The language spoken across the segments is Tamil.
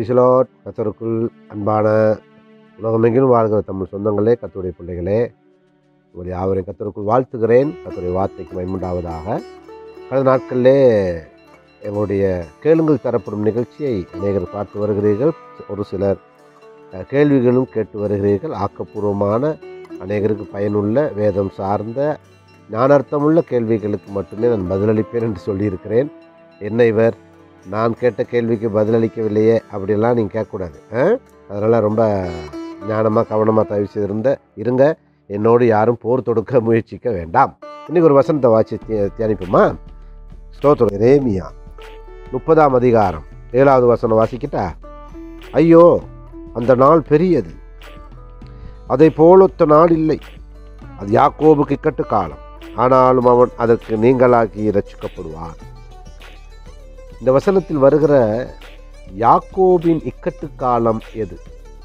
பிரிசலோட் கத்தருக்குள் அன்பான உலகமெங்கிலும் வாழ்கிற தமிழ் சொந்தங்களே கத்துடைய பிள்ளைகளே உங்களை யாவரையும் கத்தருக்குள் வாழ்த்துகிறேன் கத்துடைய வார்த்தைக்கு மைமுண்டாவதாக கடந்த நாட்களிலே எங்களுடைய கேளுங்கள் தரப்படும் நிகழ்ச்சியை அநேகர் பார்த்து வருகிறீர்கள் ஒரு சிலர் அஹ், கேள்விகளும் கேட்டு வருகிறீர்கள் ஆக்கப்பூர்வமான அநேகருக்கு பயனுள்ள வேதம் சார்ந்த ஞானார்த்தமுள்ள கேள்விகளுக்கு மட்டுமே நான் பதிலளிப்பேன் என்று சொல்லியிருக்கிறேன் என்ன இவர் நான் கேட்ட கேள்விக்கு பதிலளிக்கவில்லையே அப்படிலாம் நீங்கள் கேட்கக்கூடாது அதனால் ரொம்ப ஞானமாக கவனமாக தயவு செய்திருந்த இருங்க என்னோடு யாரும் போர் தொடுக்க முயற்சிக்க வேண்டாம் இன்னைக்கு ஒரு வசனத்தை வாசி தி- தியானிப்போமா ஸ்தோத்திரம் ரேமியா முப்பதாம் அதிகாரம் ஏழாவது வசனம் வாசிக்கிட்டா ஐயோ அந்த நாள் பெரியது அதை போலொத்த நாள் இல்லை அது யாக்கோபுக்கு இக்கட்டு காலம் ஆனாலும் அவன் அதற்கு நீங்களாக்கி ரட்சிக்கப்படுவான் இந்த வசனத்தில் வருகிற யாக்கோபின் இக்கட்டு காலம் எது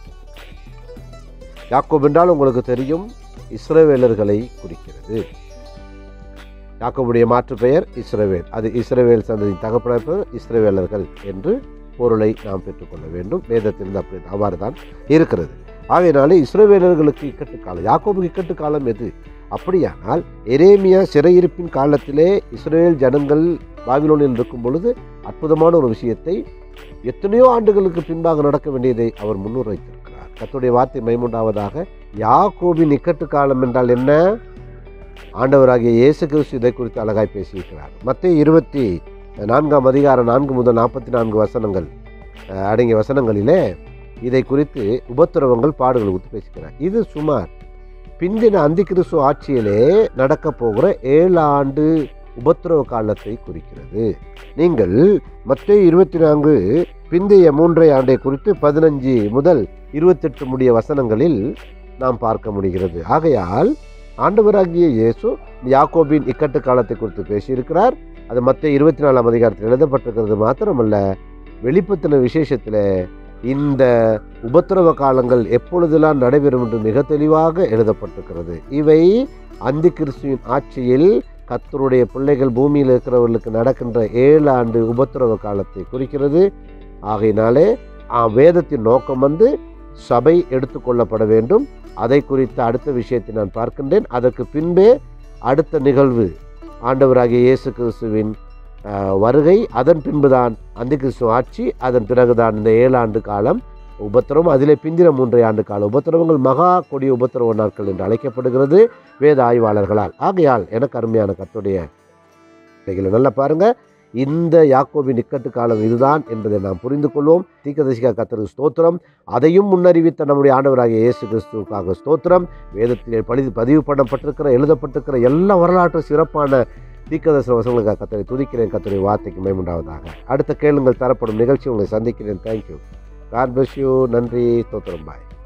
யாக்கோப் என்றால் உங்களுக்கு தெரியும் இஸ்ரவேலர்களை குறிக்கிறது யாக்கோபுடைய மாற்று பெயர் இஸ்ரவேல் அது இஸ்ரவேல் சந்ததியின் தகப்பனர் இஸ்ரவேலர்கள் என்று பொருளை நாம் பெற்றுக்கொள்ள வேண்டும் வேதத்திலிருந்து அப்படி அவ்வாறு தான் இருக்கிறது ஆகையினாலே இஸ்ரவேலர்களுக்கு இக்கட்டு காலம் யாக்கோபுக்கு இக்கட்டு காலம் எது அப்படியானால் எரேமியா சிறையிருப்பின் காலத்திலே இஸ்ரேல் ஜனங்கள் பாபிலோனில் இருக்கும் பொழுது அற்புதமான ஒரு விஷயத்தை எத்தனையோ ஆண்டுகளுக்கு பின்பாக நடக்க வேண்டியதை அவர் முன்னுரைத்திருக்கிறார் கர்த்தருடைய வார்த்தை மைமுண்டாவதாக யாக்கோபின் இக்கட்டு காலம் என்றால் என்ன ஆண்டவராகிய இயேசு கிறிஸ்து இதை குறித்து அழகாய் பேசியிருக்கிறார் மத்திய இருபத்தி நான்காம் அதிகாரம் நான்கு முதல் நாற்பத்தி நான்கு வசனங்கள் அஹ், அடங்கிய வசனங்களிலே இதை குறித்து உபத்திரவங்கள் பாடுகள் குறித்து பேசுகிறார் இது சுமார் பிந்தின அந்தி கிறிஸ்து ஆட்சியிலே நடக்க போகிற ஏழு ஆண்டு உபத்திரவ காலத்தை குறிக்கிறது நீங்கள் மத்திய இருபத்தி நான்கு பிந்தைய மூன்றை ஆண்டை குறித்து பதினஞ்சு முதல் இருபத்தெட்டு முடிய வசனங்களில் நாம் பார்க்க முடிகிறது ஆகையால் ஆண்டவராகிய இயேசு யாக்கோபின் இக்கட்டு காலத்தை குறித்து பேசியிருக்கிறார் அது மத்திய இருபத்தி நாலாம் அதிகாரத்தில் எழுதப்பட்டிருக்கிறது மாத்திரமல்ல வெளிப்பத்தின விசேஷத்தில் இந்த உபத்திரவ காலங்கள் எப்பொழுதெல்லாம் நடைபெறும் என்று மிக தெளிவாக எழுதப்பட்டிருக்கிறது இவை அந்தி கிறிஸ்துவின் ஆட்சியில் கர்த்தருடைய பிள்ளைகள் பூமியில் இருக்கிறவர்களுக்கு நடக்கின்ற ஏழு ஆண்டு உபத்திரவ காலத்தை குறிக்கிறது ஆகையினாலே ஆ, வேதத்தின் நோக்கம் வந்து சபை எடுத்துக்கொள்ளப்பட வேண்டும் அதை குறித்த அடுத்த விஷயத்தை நான் பார்க்கின்றேன் அதற்கு பின்பே அடுத்த நிகழ்வு ஆண்டவராகிய இயேசு கிறிஸ்துவின் ஆ, வருகை அதன் பின்புதான் அந்தி கிறிஸ்து ஆட்சி அதன் பிறகுதான் இந்த ஏழு ஆண்டு காலம் உபத்திரவம் அதிலே பிந்தின மூன்றை ஆண்டு கால உபத்திரவங்கள் மகா கொடிய உபத்திரவ நாட்கள் என்று அழைக்கப்படுகிறது வேத ஆய்வாளர்களால் ஆகையால் எனக்கு அருமையான கத்துடைய இவைகளை நல்லா பாருங்க இந்த யாக்கோபின் இக்கட்டு காலம் இதுதான் என்பதை நாம் புரிந்து கொள்வோம் தீக்கதரிசிகா கத்தருக்கு ஸ்தோத்திரம் அதையும் முன்னறிவித்த நம்முடைய ஆண்டவராகிய இயேசு கிறிஸ்துவுக்காக ஸ்தோத்திரம் வேதத்திலே பதி பதிவு பண்ணப்பட்டிருக்கிற எழுதப்பட்டிருக்கிற எல்லா வரலாற்று சிறப்பான தீக்கதர்சன வசங்களுக்காக கத்தரை துதிக்கிறேன் கத்தரை வார்த்தைக்கு மேம்புண்டாவதாக அடுத்த கேளுங்கள் தரப்படும் நிகழ்ச்சி உங்களை சந்திக்கிறேன் தேங்க்யூ காட் bless யூ நன்றி ஸ்தோத்திரம் பாய்